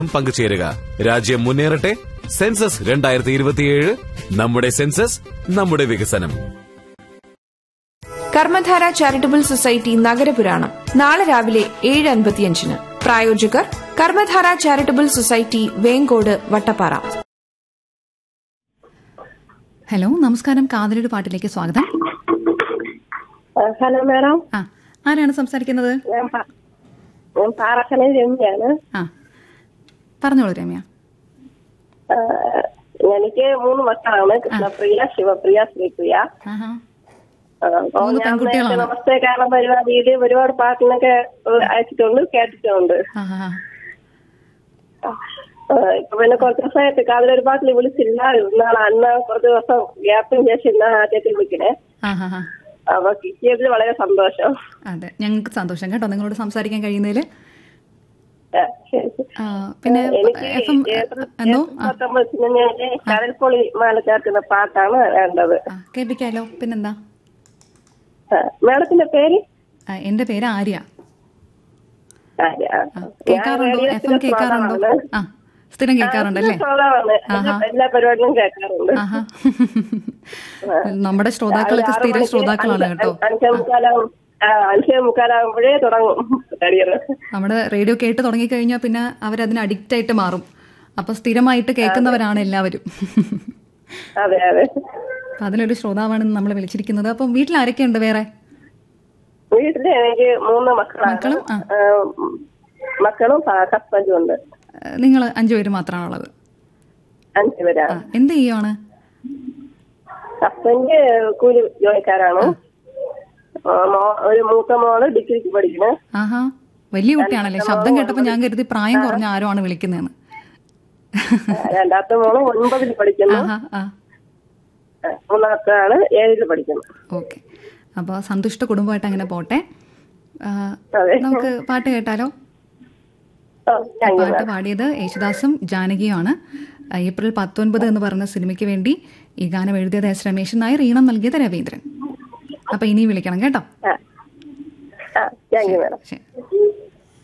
പങ്കുചേരുക രാജ്യം മുന്നേറട്ടെ സെൻസസ് രണ്ടായിരത്തി ഇരുപത്തിയേഴ് നമ്മുടെ സെൻസസ് നമ്മുടെ വികസനം കർമ്മധാര ചാരിറ്റബിൾ സൊസൈറ്റി നഗരപുരാണം നാളെ രാവിലെ ഏഴ് അൻപത്തിയഞ്ചിന് പ്രായോജകർ Karmadhara charitable society Vengode Vattappara hello നമസ്കാരം കാതലൊരു പാട്ടിലേക്ക് സ്വാഗതം ആ, ഹലോ മാഡം ആ ആരാണ് സംസാരിക്കുന്നത് ഞാൻ പ- ഞാൻ പാറക്കണ രമ്യാണ് ആ പറഞ്ഞോളൂ രമ്യ ആ, എനിക്ക് മൂന്ന് മക്കളാണ് കൃഷ്ണപ്രിയ ശിവപ്രിയ ശ്രീപ്രിയ ആഹാ ആ, അപ്പൊ മൂന്ന് ഞാൻ പെൺകുട്ടികളാണ്. നേരത്തെ നമസ്തേ കാരണം പരിപാടിയിൽ ഒരുപാട് പാട്ടിനൊക്കെ ഏഹ്, അയച്ചിട്ടുണ്ട് കേട്ടിട്ടുണ്ട് ആഹാ ആ, ഇപ്പൊ പിന്നെ കുറച്ച് ദിവസമായിട്ട് കാതിലൊരു പാട്ടിൽ വിളിച്ചില്ല ഇന്നാളെ അന്ന് കുറച്ച് ദിവസം ഗ്യാപ്പിന് ശേഷം ഇന്നാണ് ആദ്യത്തിൽ വിളിക്കണേ ആഹാ ഹാ അപ്പൊ കിട്ടിയതിൽ വളരെ സന്തോഷം അതെ ഞങ്ങൾക്ക് സന്തോഷം കേട്ടോ നിങ്ങളോട് സംസാരിക്കാൻ കഴിയുന്നതിൽ ആ, ശരി. ആ, പിന്നെ എനിക്ക് എഫ് എം ഏപ്രിൽ എന്തോ ആ പത്തൊമ്പത് സിനിമയിലെ കടൽപ്പൊളി മാല ചേർക്കുന്ന പാട്ടാണ് വേണ്ടത് ആ, കേൾപ്പിക്കാലോ പിന്നെന്താ ആ, മാഡത്തിന്റെ പേര് ആ, എന്റെ പേര് ആര്യ ആര്യ. ആ, കേൾക്കാറുണ്ടോ ഞാൻ എഫ് എം കേൾക്കാറുണ്ടോ ശ്രോതാവാണ്. ആ സ്ഥിരം കേൾക്കാറുണ്ടല്ലേ ശ്രോതാവാണ്. എല്ലാ- എല്ലാ പരിപാടിയും കേൾക്കാറുണ്ട് ആഹാ നമ്മുടെ ശ്രോതാക്കളൊക്കെ ആറ് സ്ഥിര മണിക്ക് ശ്രോതാക്കളാണ് അഞ്ച് കേട്ടോ അഞ്ചേ മുക്കാലാവും ആ, അഞ്ചേ മുക്കാലാവുമ്പോഴേ തുടങ്ങും കരിയർ നമ്മുടെ റേഡിയോ കേട്ട് തുടങ്ങിക്കഴിഞ്ഞാൽ പിന്നെ അവരതിന് അഡിക്റ്റ് ആയിട്ട് മാറും അപ്പൊ സ്ഥിരമായിട്ട് കേൾക്കുന്നവരാണ് എല്ലാവരും അതെ അതെ അപ്പൊ അതിലൊരു ശ്രോതാവാണ് നമ്മൾ വിളിച്ചിരിക്കുന്നത് അപ്പം വീട്ടിൽ ആരൊക്കെയുണ്ട് വേറെ വീട്ടില് എനിക്ക് മൂന്ന് മക്കളാണ് മക്കളും? ആ. ആ, മക്കളും ഹസ്ബൻഡും ഉണ്ട് നിങ്ങൾ അഞ്ചുപേര് മാത്രമാണുള്ളത് അഞ്ചു പേരാ ആ എന്ത് ചെയ്യുവാണ് ഹസ്ബൻഡ് കൂലി ജോലിക്കാരാണ് ആ, മോ- ഒരു മൂത്ത മോള് ഡിഗ്രിക്ക് പഠിക്കണ് ആഹാ വലിയ കുട്ടിയാണല്ലേ ശബ്ദം കേട്ടപ്പോൾ ഞാൻ കരുതി പ്രായം കുറഞ്ഞ ആരോ ആണ് വിളിക്കുന്നതെന്ന് രണ്ടാമത്തെ മോള് ഒൻപതിൽ പഠിക്കുന്നു ആഹാ ആ മൂന്നാമത്തെ ആള് ഏഴില് പഠിക്കുന്നു ഓക്കെ അപ്പോൾ സന്തുഷ്ട കുടുംബമായിട്ട് അങ്ങനെ പോട്ടെ ആ, അതെ. നമുക്ക് പാട്ട് കേട്ടാലോ ഓ, താങ്ക് യു പാട്ട് പാടിയത് യേശുദാസും ജാനകിയുമാണ് ആ, ഏപ്രിൽ പത്തൊൻപത് എന്ന് പറഞ്ഞ സിനിമയ്ക്ക് വേണ്ടി ഈ ഗാനം എഴുതിയത് എസ് രമേശൻ നായർ ഈണം നൽകിയത് രവീന്ദ്രൻ അപ്പൊ ഇനിയും വിളിക്കണം കേട്ടോ ആ താങ്ക് യു മാഡം ശരി